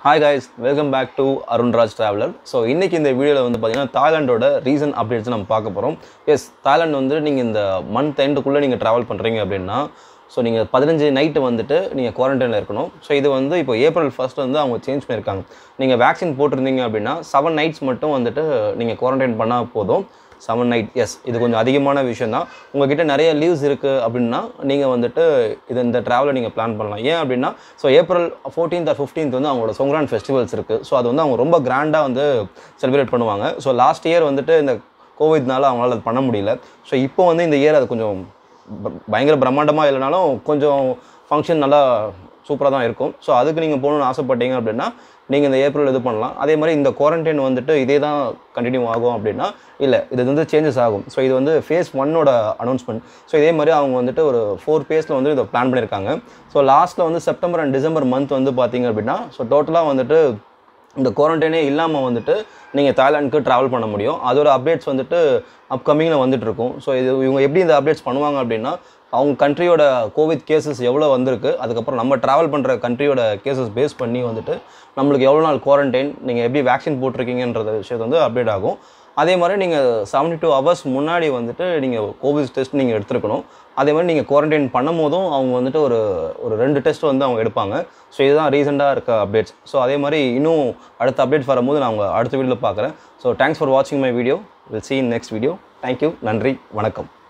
hi guys welcome back to Arunraj traveller so இன்றைக்கி இந்த வீடியோவில் வந்து பார்த்தீங்கன்னா தாய்லாண்டோட ரீசன் அப்டேட்ஸ் நம்ம பார்க்க போகிறோம் எஸ் தாய்லாந்து வந்து நீங்கள் இந்த மந்த் எண்டுக்குள்ளே நீங்கள் ட்ராவல் பண்ணுறீங்க அப்படின்னா ஸோ நீங்கள் பதினஞ்சு நைட்டு வந்துட்டு நீங்கள் குவாரண்டைனில் இருக்கணும் ஸோ இது வந்து இப்போ ஏப்ரல் ஃபர்ஸ்ட் வந்து அவங்க சேஞ்ச் பண்ணியிருக்காங்க நீங்கள் வேக்சின் போட்டிருந்தீங்க அப்படின்னா செவன் நைட்ஸ் மட்டும் வந்துட்டு நீங்கள் குவாரண்டைன் பண்ணால் போதும் செவன் நைட் எஸ் இது கொஞ்சம் அதிகமான விஷயம் தான் உங்ககிட்ட நிறைய லீவ்ஸ் இருக்குது அப்படின்னா நீங்கள் வந்துட்டு இது இந்த ட்ராவலை நீங்கள் பிளான் பண்ணலாம் ஏன் அப்படின்னா so April fourteenth or fifteenth வந்து அவங்களோட சொங்கரான் ஃபெஸ்டிவல்ஸ் இருக்குது ஸோ அது வந்து அவங்க ரொம்ப கிராண்டாக வந்து செலிப்ரேட் பண்ணுவாங்க ஸோ லாஸ்ட் இயர் வந்துட்டு இந்த கோவிட்னால அவங்களால அது பண்ண முடியல ஸோ இப்போ வந்து இந்த இயர் அது கொஞ்சம் ப- பயங்கர பிரம்மாண்டமாக இல்லைனாலும் கொஞ்சம் ஃபங்க்ஷன் நல்லா சூப்பராக தான் இருக்கும் ஸோ அதுக்கு நீங்கள் போகணுன்னு ஆசைப்பட்டீங்க அப்படின்னா நீங்கள் இந்த ஏப்ரல் இது பண்ணலாம் அதே மாதிரி இந்த குவாரண்டைன் வந்துட்டு இதே தான் கண்டினியூ ஆகும் அப்படின்னா இல்லை இது வந்து சேஞ்சஸ் ஆகும் ஸோ இது வந்து ஃபேஸ் ஒன்னோட அனௌன்ஸ்மெண்ட் ஸோ இதே மாதிரி அவங்க வந்துட்டு ஒரு ஃபோர் ஃபேஸில் வந்து இதை பிளான் பண்ணியிருக்காங்க ஸோ லாஸ்ட்டில் வந்து செப்டம்பர் அண்ட் டிசம்பர் மந்த் வந்து பார்த்தீங்க அப்படின்னா ஸோ டோட்டலாக வந்துட்டு இந்த குவாரண்டைனே இல்லாமல் வந்துட்டு நீங்கள் தாய்லாந்துக்கு ட்ராவல் பண்ண முடியும் அதோட அப்டேட்ஸ் வந்துட்டு அப்கமிங்கில் வந்துட்டு இருக்கும் ஸோ இது இவங்க எப்படி இந்த அப்டேட்ஸ் பண்ணுவாங்க அப்படின்னா அவங்க கண்ட்ரியோட கோவிட் கேசஸ் எவ்வளோ வந்திருக்கு அதுக்கப்புறம் நம்ம ட்ராவல் பண்ணுற கண்ட்ரியோட கேசஸ் பேஸ் பண்ணி வந்துட்டு நம்மளுக்கு எவ்வளோ நாள் குவாரண்டைன் நீங்கள் எப்படி வேக்சின் போட்டிருக்கீங்கன்ற விஷயத்தை வந்து அப்டேட் ஆகும் அதே மாதிரி நீங்கள் செவன்டி டூ ஹவர்ஸ் முன்னாடி வந்துட்டு நீங்கள் கோவிட் டெஸ்ட் நீங்கள் எடுத்துருக்கணும் அதே மாதிரி நீங்கள் குவாரண்டைன் பண்ணும் போதும் அவங்க வந்துட்டு ஒரு ஒரு ரெண்டு டெஸ்ட் வந்து அவங்க எடுப்பாங்க ஸோ இதுதான் ரீசெண்டாக இருக்க அப்டேட்ஸ் ஸோ அதே மாதிரி இன்னும் அடுத்த அப்டேட்ஸ் வரும்போது நான் உங்களை அடுத்த வீடியோவில் பார்க்குறேன் ஸோ தேங்க்ஸ் ஃபார் வாட்சிங் my video will see in next video thank you நன்றி வணக்கம்